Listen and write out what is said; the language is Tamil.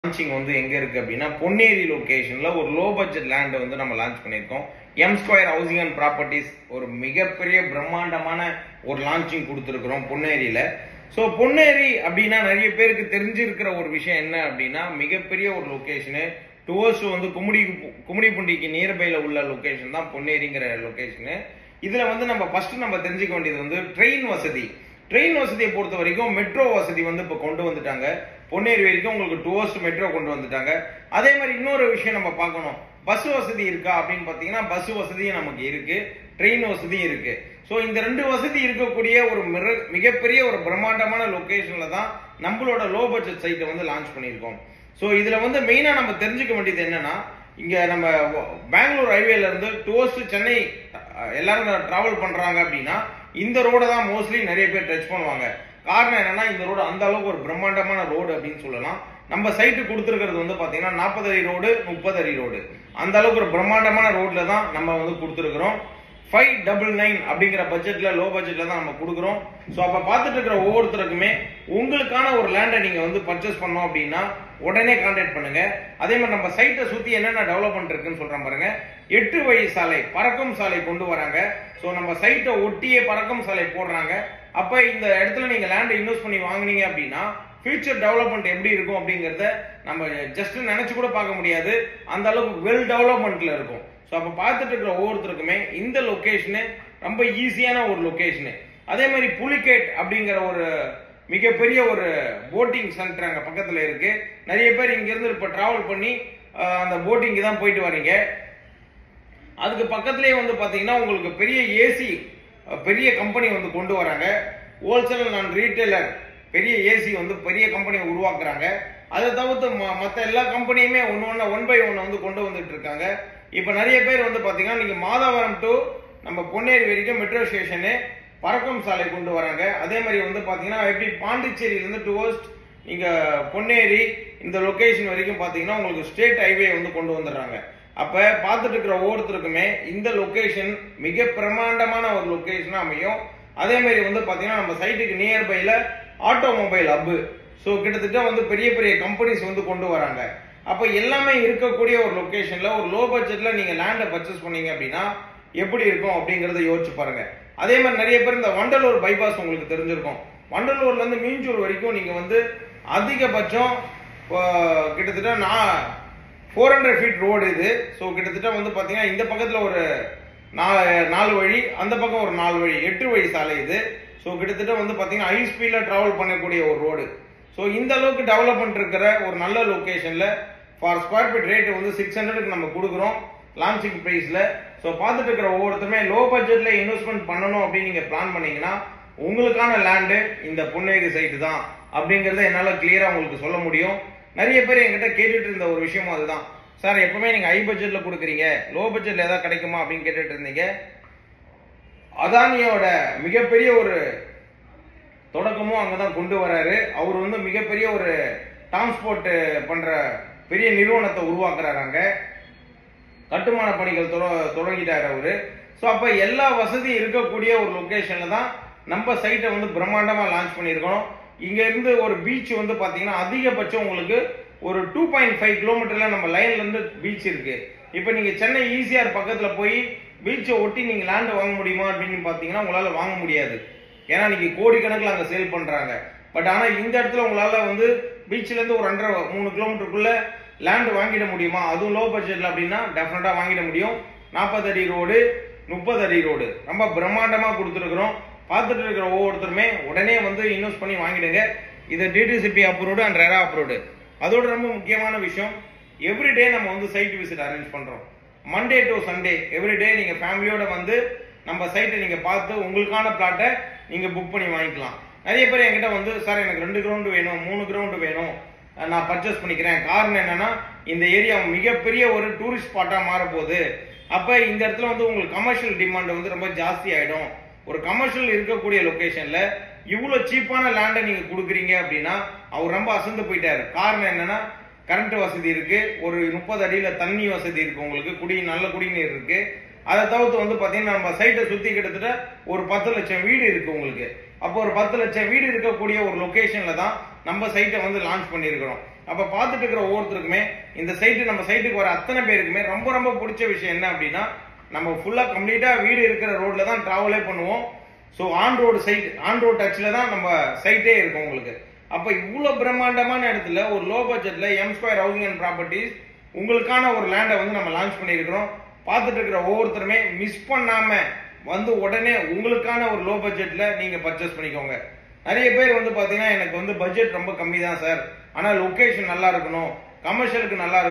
லான்ச்சிங் வந்து எங்க இருக்கு அப்படின்னா பொன்னேரி லொகேஷன்ல ஒரு லோ பட்ஜெட் லேண்ட் வந்து நம்ம லான்ச் பண்ணியிருக்கோம் M square housing and properties ஒரு மிகப்பெரிய பிரம்மாண்டமான ஒரு லான்ச்சிங் கொடுத்துருக்குறோம் பொன்னேரியில ஸோ பொன்னேரி அப்படின்னா நிறைய பேருக்கு தெரிஞ்சிருக்கிற ஒரு விஷயம் என்ன அப்படின்னா மிகப்பெரிய ஒரு லொகேஷனு டுவர்ஸ் வந்து கும்மிடி கும்மிடிப்பூண்டிக்கு நியர்பைல உள்ள லொகேஷன் தான் பொன்னேரிங்கிற லொகேஷனு இதுல வந்து நம்ம ஃபர்ஸ்ட் நம்ம தெரிஞ்சுக்க வேண்டியது வந்து ட்ரெயின் வசதி ட்ரெயின் வசதியை பொறுத்த வரைக்கும் மெட்ரோ வசதி வந்து இப்போ கொண்டு வந்துட்டாங்க பொன்னேரி வரைக்கும் உங்களுக்கு டுவர்ஸ் மெட்ரோ கொண்டு வந்துட்டாங்க அதே மாதிரி இன்னொரு விஷயம் நம்ம பார்க்கணும் பஸ் வசதி இருக்கா அப்படின்னு பார்த்தீங்கன்னா பஸ் வசதியும் நமக்கு இருக்கு ட்ரெயின் வசதியும் இருக்கு ஸோ இந்த ரெண்டு வசதி இருக்கக்கூடிய ஒரு மிர- மிகப்பெரிய ஒரு பிரம்மாண்டமான லொகேஷன்ல தான் நம்மளோட லோ பட்ஜெட் சைட்டை வந்து லான்ச் பண்ணியிருக்கோம் ஸோ இதுல வந்து மெயினா நம்ம தெரிஞ்சுக்க வேண்டியது என்னன்னா இங்க நம்ம பெங்களூர் ஹைவேல இருந்து டுவர்ஸ் சென்னை அஹ், எல்லாரும் டிராவல் பண்றாங்க அப்படின்னா இந்த ரோட தான் மோஸ்ட்லி நிறைய பேர் டச் பண்ணுவாங்க காரணம் என்னன்னா இந்த ரோடு அந்த அளவுக்கு ஒரு பிரம்மாண்டமான ரோடு அப்படின்னு சொல்லலாம் நம்ம சைட்டு கொடுத்துருக்கிறது வந்து பாத்தீங்கன்னா நாற்பது அடி ரோடு முப்பது அடி ரோடு அந்த அளவுக்கு ஒரு பிரம்மாண்டமான ரோட்ல தான் நம்ம வந்து கொடுத்துருக்குறோம் ஃபைவ் டபுள் நைன் அப்படிங்கிற பட்ஜெட்ல லோ பட்ஜெட்ல தான் நம்ம கொடுக்குறோம் ஸோ அப்போ பார்த்துட்டு இருக்கிற ஒவ்வொருத்தருக்குமே உங்களுக்கான ஒரு லேண்டை நீங்க வந்து பர்ச்சேஸ் பண்ணோம் அப்படின்னா உடனே கான்டாக்ட் பண்ணுங்க அதே மாதிரி நம்ம சைட்டை சுத்தி என்னென்ன டெவலப்மெண்ட் இருக்குன்னு சொல்றேன் பாருங்க எட்டு வழி சாலை பறக்கும் சாலை கொண்டு வராங்க ஸோ நம்ம சைட்டை ஒட்டியே பறக்கும் சாலை போடுறாங்க அப்ப இந்த இடத்துல நீங்க லேண்டை இன்வெஸ்ட் பண்ணி வாங்குனீங்க அப்படின்னா ஃபியூச்சர் டெவலப்மெண்ட் எப்படி இருக்கும் அப்படிங்கறத நம்ம ஜஸ்ட் நினைச்சு கூட பார்க்க முடியாது அந்த அளவுக்கு வெல் டெவலப்மெண்ட்ல இருக்கும் ஸோ அப்போ பார்த்துட்டு இருக்கிற ஒவ்வொருத்தருக்குமே இந்த லொகேஷனு ரொம்ப ஈஸியான ஒரு லொகேஷனு அதே மாதிரி புலிகேட் அப்படிங்கிற ஒரு மிகப்பெரிய ஒரு போட்டிங் சென்டர் அங்கே பக்கத்தில் இருக்கு நிறைய பேர் இங்கிருந்து இப்போ டிராவல் பண்ணி அஹ், அந்த போட்டிங்க்கு தான் போயிட்டு வரீங்க அதுக்கு பக்கத்துலேயே வந்து பார்த்தீங்கன்னா உங்களுக்கு பெரிய ஏசி பெரிய கம்பெனி வந்து கொண்டு வராங்க ஹோல்சேல் அண்ட் ரீட்டைலர் பெரிய ஏசி வந்து பெரிய கம்பெனியை உருவாக்குறாங்க அதை தவிர்த்து மற்ற எல்லா கம்பெனியுமே ஒன்று ஒன்று ஒன் பை ஒன் வந்து கொண்டு வந்துட்டு இருக்காங்க இப்போ நிறைய பேர் வந்து பார்த்தீங்கன்னா நீங்கள் மாதாவரம் டு நம்ம பொன்னேரி வரைக்கும் மெட்ரோ ஸ்டேஷனு பறக்கும் சாலை கொண்டு வராங்க அதே மாதிரி வந்து பார்த்தீங்கன்னா எப்படி பாண்டிச்சேரியிலேருந்து டுவர்ஸ்ட் நீங்க பொன்னேரி இந்த லொகேஷன் வரைக்கும் பாத்தீங்கன்னா உங்களுக்கு ஸ்டேட் ஹைவே வந்து கொண்டு வந்துடுறாங்க அப்ப பார்த்துட்டு இருக்கிற ஒவ்வொருத்தருக்குமே இந்த லொகேஷன் மிக பிரமாண்டமான ஒரு லொகேஷனா அமையும் அதே மாதிரி வந்து பாத்தீங்கன்னா நம்ம சைட்டுக்கு நியர்பைல ஆட்டோமொபைல் ஹப் ஸோ கிட்டத்தட்ட வந்து பெரிய பெரிய கம்பெனிஸ் வந்து கொண்டு வராங்க அப்ப எல்லாமே இருக்கக்கூடிய ஒரு லொகேஷன்ல ஒரு லோ பட்ஜெட்ல நீங்க லேண்டை பர்ச்சேஸ் பண்ணீங்க அப்படின்னா எப்படி இருக்கும் அப்படிங்கறத யோசிச்சு பாருங்க அதே மாதிரி நிறைய பேர் இந்த வண்டலூர் பைபாஸ் உங்களுக்கு தெரிஞ்சிருக்கும் வண்டலூர்ல இருந்து மீஞ்சூர் வரைக்கும் நீங்க வந்து அதிகபட்சம் ஆஹ், கிட்டத்தட்ட நான் ஃபோர் ஹண்ட்ரட் ஃபீட் ரோடு இது ஸோ கிட்டத்தட்ட வந்து பார்த்தீங்கன்னா இந்த பக்கத்தில் ஒரு நாலு நாலு வழி அந்த பக்கம் ஒரு நாலு வழி எட்டு வழி சாலை இது ஸோ கிட்டத்தட்ட வந்து பார்த்தீங்கன்னா ஹை ஸ்பீடில் ட்ராவல் பண்ணக்கூடிய ஒரு ரோடு ஸோ இந்த அளவுக்கு டெவலப்மெண்ட் இருக்கிற ஒரு நல்ல லொக்கேஷனில் ஃபார் ஸ்கொயர் ஃபீட் ரேட் வந்து சிக்ஸ் ஹண்ட்ரடுக்கு நம்ம கொடுக்குறோம் லான்ச்சிங் ப்ரைஸில் ஸோ பார்த்துட்டு இருக்கிற ஒவ்வொருத்தருமே லோ பட்ஜெட்டில் இன்வெஸ்ட்மெண்ட் பண்ணணும் அப்படின்னு நீங்கள் பிளான் பண்ணீங்கன்னா உங்களுக்கான லேண்டு இந்த பொன்னேரி சைட்டு தான் அப்படிங்கறத என்னால கிளியரா உங்களுக்கு சொல்ல முடியும் நிறைய பேர் என்கிட்ட கேட்டுட்டு இருந்த ஒரு விஷயமும் அதுதான் சார் எப்பவுமே நீங்க ஹை பட்ஜெட்ல கொடுக்குறீங்க லோ பட்ஜெட்ல ஏதாவது கிடைக்குமா அப்படின்னு கேட்டுட்டு இருந்தீங்க அதானியோட மிகப்பெரிய ஒரு தொடக்கமும் அங்கதான் கொண்டு வராரு அவர் வந்து மிகப்பெரிய ஒரு டிரான்ஸ்போர்ட் பண்ற பெரிய நிறுவனத்தை உருவாக்குறாரு அங்க கட்டுமான பணிகள் தொட- தொடங்கிட்டாரு அவரு ஸோ அப்ப எல்லா வசதியும் இருக்கக்கூடிய ஒரு லொகேஷன்ல தான் நம்ம சைட்டை வந்து பிரம்மாண்டமா லான்ச் பண்ணியிருக்கோம் இங்க இருந்து ஒரு பீச் வந்து பாத்தீங்கன்னா அதிகபட்சம் உங்களுக்கு ஒரு டூ பாயிண்ட் ஃபைவ் கிலோமீட்டர்ல நம்ம லைன்ல இருந்து பீச் இருக்கு இப்போ நீங்க சென்னை ஈசிஆர் பக்கத்துல போய் பீச்சை ஒட்டி நீங்க லேண்ட் வாங்க முடியுமா அப்படின்னு பாத்தீங்கன்னா உங்களால வாங்க முடியாது ஏன்னா நீங்க கோடிக்கணக்கில் அங்க சேல் பண்றாங்க பட் ஆனா இந்த இடத்துல உங்களால வந்து பீச்ல இருந்து ஒரு ரெண்டரை மூணு கிலோமீட்டருக்குள்ள லேண்ட் வாங்கிட முடியுமா அதுவும் லோ பட்ஜெட்ல அப்படின்னா டெஃபினட்டா வாங்கிட முடியும் நாற்பது அடி ரோடு முப்பது அடி ரோடு ரொம்ப பிரம்மாண்டமா கொடுத்துருக்குறோம் பார்த்துட்டு இருக்கிற ஒவ்வொருத்தருமே உடனே வந்து இன்வெஸ்ட் பண்ணி வாங்கிடுங்க இது DTCP approved and RERA approved அதோட ரொம்ப முக்கியமான விஷயம் எவ்ரிடே நம்ம வந்து சைட் விசிட் அரேஞ்ச் பண்றோம் மண்டே டு சண்டே எவ்ரிடே நீங்க ஃபேமிலியோட வந்து நம்ம சைட்டை நீங்க பார்த்து உங்களுக்கான பிளாட்டை நீங்க புக் பண்ணி வாங்கிக்கலாம் நிறைய பேர் என்கிட்ட வந்து சார் எனக்கு ரெண்டு கிரவுண்டு வேணும் மூணு கிரவுண்டு வேணும் அஹ் நான் பர்ச்சேஸ் பண்ணிக்கிறேன் காரணம் என்னன்னா இந்த ஏரியா மிகப்பெரிய ஒரு டூரிஸ்ட் ஸ்பாட்டா மாற போகுது அப்ப இந்த இடத்துல வந்து உங்களுக்கு கமர்ஷியல் டிமாண்ட் வந்து ரொம்ப ஜாஸ்தி ஆயிடும் ஒரு கமர்ஷியல் இருக்கக்கூடிய லொகேஷன்ல இவ்வளவு சீப்பான லேண்டை நீங்க கொடுக்குறீங்க அப்படின்னா அவர் ரொம்ப அசந்து போயிட்டாரு காரணம் என்னன்னா கரண்ட் வசதி இருக்கு ஒரு முப்பது அடியில தண்ணி வசதி இருக்கு உங்களுக்கு குடி நல்ல குடிநீர் இருக்கு அதை தவிர்த்து வந்து பாத்தீங்கன்னா நம்ம சைட்டை சுத்தி கிட்டத்தட்ட ஒரு பத்து லட்சம் வீடு இருக்கு உங்களுக்கு அப்போ ஒரு பத்து லட்சம் வீடு இருக்கக்கூடிய ஒரு லொகேஷன்ல தான் நம்ம சைட்டை வந்து லான்ச் பண்ணியிருக்கிறோம் அப்ப பார்த்துட்டு இருக்கிற ஒவ்வொருத்தருக்குமே இந்த சைட்டு நம்ம சைட்டுக்கு வர அத்தனை பேருக்குமே ரொம்ப ரொம்ப பிடிச்ச விஷயம் என்ன அப்படின்னா நம்ம ஃபுல்லா கம்ப்ளீட்டா வீடு இருக்கிற ரோட்ல தான் டிராவலே பண்ணுவோம் so on road side on road டச்சில் தான் நம்ம சைட்டே இருக்கும் உங்களுக்கு அப்போ இவ்வளோ பிரம்மாண்டமான இடத்துல ஒரு லோ பட்ஜெட்ல M square housing and properties உங்களுக்கான ஒரு லேண்டை வந்து நம்ம லான்ச் பண்ணியிருக்கிறோம் பார்த்துட்டு இருக்கிற ஒவ்வொருத்தருமே மிஸ் பண்ணாம வந்து உடனே உங்களுக்கான ஒரு லோ பட்ஜெட்ல நீங்க பர்ச்சேஸ் பண்ணிக்கோங்க நிறைய பேர் வந்து பாத்தீங்கன்னா எனக்கு வந்து பட்ஜெட் ரொம்ப கம்மி தான் சார் ஆனா லொகேஷன் நல்லா இருக்கணும் கமர்ஷியலுக்கு நல்லா இருக்கணும்